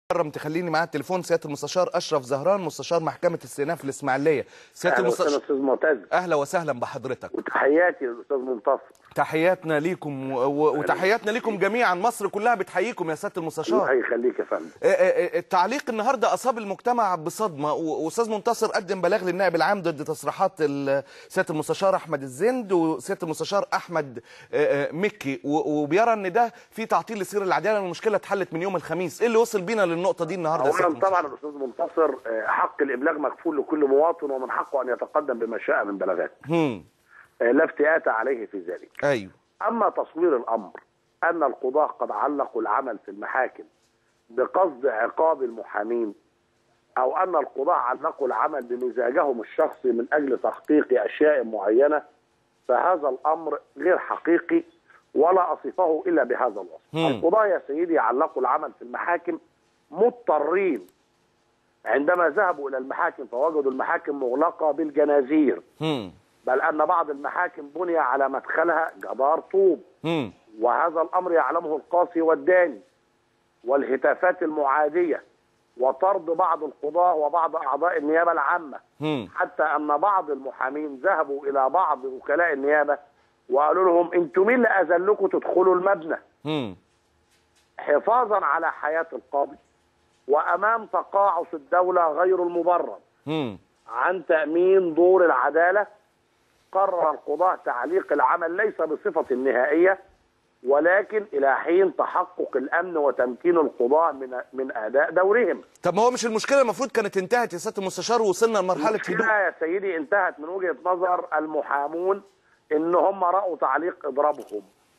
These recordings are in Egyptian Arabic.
مكرم تخليني معاه التليفون سياده المستشار اشرف زهران مستشار محكمه الاستئناف الاسماعيليه سياده اهلا وسهلا المستشار استاذ معتز اهلا وسهلا بحضرتك وتحياتي للاستاذ منتصر تحياتنا ليكم و- و- وتحياتنا ليكم جميعا مصر كلها بتحييكم يا سياده الله المستشار يخليك يا فندم آه، آه، آه، التعليق النهارده اصاب المجتمع بصدمه و- واستاذ منتصر قدم بلاغ للنائب العام ضد تصريحات ال- سياده المستشار احمد الزند وسياده المستشار احمد آه، آه، مكي و- وبيرى ان ده في تعطيل لسير العداله والمشكله اتحلت من يوم الخميس ايه اللي وصل بينا للنقطه دي النهارده يا سيادة اولا طبعا المستشار؟ الاستاذ منتصر آه، حق الابلاغ مكفول لكل مواطن ومن حقه ان يتقدم بما شاء من بلاغات هم آه، لا افتئات عليه في ذلك ايوه اما تصوير الامر ان القضاه قد علقوا العمل في المحاكم بقصد عقاب المحامين او ان القضاه علقوا العمل بمزاجهم الشخصي من اجل تحقيق اشياء معينه فهذا الامر غير حقيقي ولا اصفه الا بهذا الوصف. مم. القضاه يا سيدي علقوا العمل في المحاكم مضطرين عندما ذهبوا الى المحاكم فوجدوا المحاكم مغلقه بالجنازير هم بل ان بعض المحاكم بني على مدخلها جدار طوب هم وهذا الامر يعلمه القاصي والداني والهتافات المعاديه وطرد بعض القضاه وبعض اعضاء النيابه العامه هم حتى ان بعض المحامين ذهبوا الى بعض وكلاء النيابه وقالوا لهم انتم مين اللي اذن لكم تدخلوا المبنى هم حفاظا على حياه القاضي وامام تقاعس الدوله غير المبرر هم عن تامين دور العداله قرر القضاء تعليق العمل ليس بصفه نهائيه ولكن الى حين تحقق الامن وتمكين القضاء من من اداء دورهم. طب ما هو مش المشكله المفروض كانت انتهت يا سياده المستشار ووصلنا لمرحله هدوء المشكله يا سيدي انتهت من وجهه نظر المحامون ان هم راوا تعليق اضرابهم.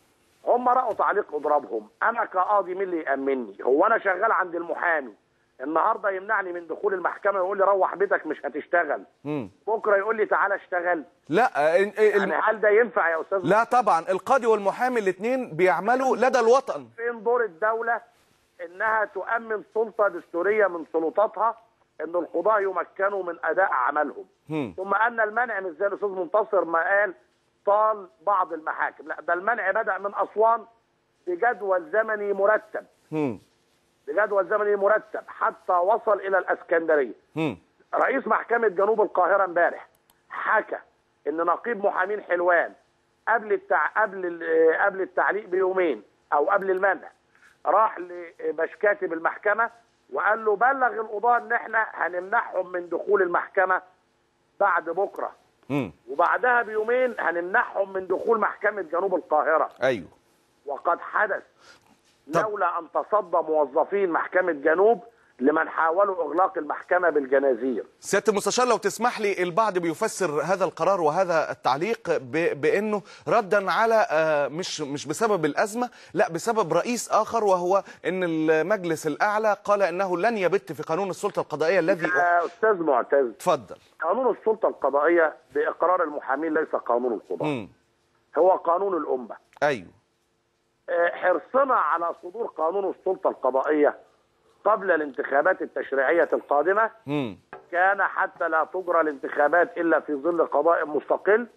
هم راوا تعليق اضرابهم، انا كقاضي مين اللي يامنني؟ هو انا شغال عند المحامي النهارده يمنعني من دخول المحكمه ويقول لي روح بيتك مش هتشتغل. هم بكره يقول لي تعالى اشتغل. لا ال- ال- يعني هل ده ينفع يا استاذ لا طبعا القاضي والمحامي الاثنين بيعملوا لدى الوطن فين دور الدولة انها تؤمن سلطة دستورية من سلطاتها ان القضاة يمكنوا من اداء عملهم هم. ثم ان المنع مش زي الاستاذ منتصر ما قال طال بعض المحاكم لا ده المنع بدأ من اسوان بجدول زمني مرتب هم بجدول زمني مرتب حتى وصل الى الاسكندرية هم رئيس محكمة جنوب القاهرة امبارح حكى ان نقيب محامين حلوان قبل التع... قبل ال- قبل التعليق بيومين او قبل المنع راح لباش كاتب المحكمة وقال له بلغ القضاة ان احنا هنمنعهم من دخول المحكمة بعد بكرة هم وبعدها بيومين هنمنعهم من دخول محكمة جنوب القاهرة ايوه وقد حدث طب- لولا ان تصدى موظفين محكمة جنوب لمن حاولوا اغلاق المحكمة بالجنازير سياده المستشار لو تسمح لي البعض بيفسر هذا القرار وهذا التعليق ب... بانه ردا على آه، مش مش بسبب الازمه لا بسبب رئيس اخر وهو ان المجلس الاعلى قال انه لن يبت في قانون السلطه القضائيه الذي يا استاذ معتز اتفضل قانون السلطه القضائيه باقرار المحامين ليس قانون القضاء هم هو قانون الامه ايوه آه، حرصنا على صدور قانون السلطه القضائيه قبل الانتخابات التشريعيه القادمه هم كان حتى لا تجرى الانتخابات الا في ظل قضاء مستقل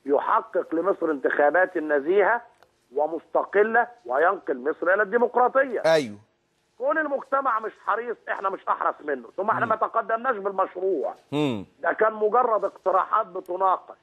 يحقق لمصر انتخابات نزيهه ومستقله وينقل مصر الى الديمقراطيه ايوه كون المجتمع مش حريص احنا مش احرص منه ثم احنا ما تقدمناش بالمشروع هم ده كان مجرد اقتراحات بتناقش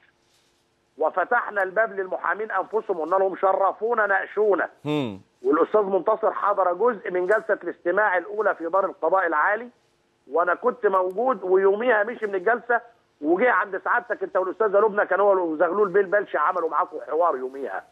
وفتحنا الباب للمحامين انفسهم قلنا لهم شرفونا ناقشونا هم والاستاذ منتصر حضر جزء من جلسه الاستماع الاولى في دار القضاء العالي وانا كنت موجود ويوميها مشي من الجلسه وجه عند سعادتك انت والاستاذه لبنى كانوا هو وزغلول بيه البلشي عملوا معاكم حوار يوميها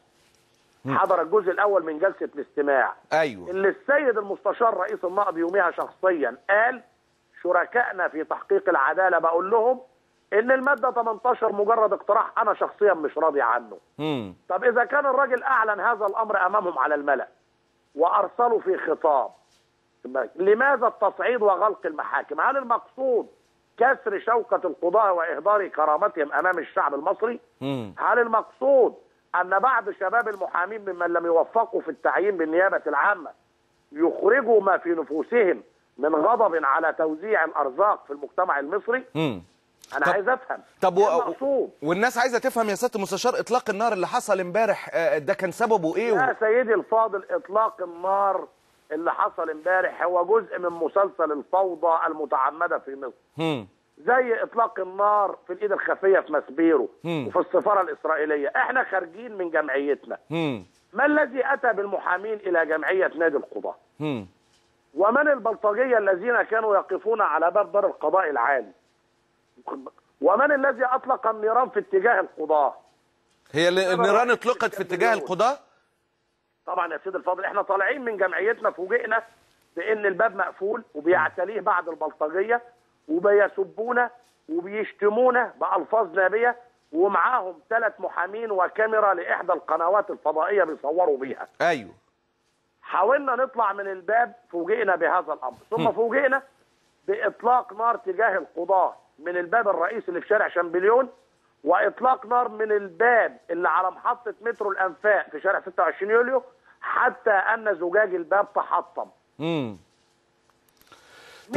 حضر الجزء الاول من جلسه الاستماع ايوه اللي السيد المستشار رئيس النقض يوميها شخصيا قال شركائنا في تحقيق العداله بقول لهم ان الماده 18 مجرد اقتراح انا شخصيا مش راضي عنه هم طب اذا كان الراجل اعلن هذا الامر امامهم على الملا وارسلوا في خطاب لماذا التصعيد وغلق المحاكم هل المقصود كسر شوكة القضاة وإهدار كرامتهم أمام الشعب المصري هم هل المقصود أن بعض شباب المحامين ممن لم يوفقوا في التعيين بالنيابة العامة يخرجوا ما في نفوسهم من غضب على توزيع الأرزاق في المجتمع المصري هم أنا طب- عايز أفهم طب إيه و... المقصود والناس عايزه تفهم يا سياده المستشار اطلاق النار اللي حصل امبارح آه، ده كان سببه ايه يا سيدي الفاضل اطلاق النار اللي حصل امبارح هو جزء من مسلسل الفوضى المتعمده في مصر هم. زي اطلاق النار في الايد الخفيه في مسبيرو مم. وفي السفاره الاسرائيليه احنا خارجين من جمعيتنا هم. ما الذي اتى بالمحامين الى جمعيه نادي القضاه هم. ومن البلطجيه الذين كانوا يقفون على باب دار القضاء العالي ومن الذي اطلق النيران في اتجاه القضاه هي ال- النيران اطلقت في اتجاه القضاة طبعا يا سيدي الفاضل احنا طالعين من جمعيتنا فوجئنا بان الباب مقفول وبيعتليه بعض البلطجيه وبيسبونا وبيشتمونا بالفاظ نابيه ومعاهم ثلاث محامين وكاميرا لاحدى القنوات الفضائيه بيصوروا بيها ايوه حاولنا نطلع من الباب فوجئنا بهذا الامر ثم فوجئنا باطلاق نار تجاه القضاه من الباب الرئيسي اللي في شارع شامبليون واطلاق نار من الباب اللي على محطه مترو الانفاق في شارع 26 يوليو حتى ان زجاج الباب تحطم هم.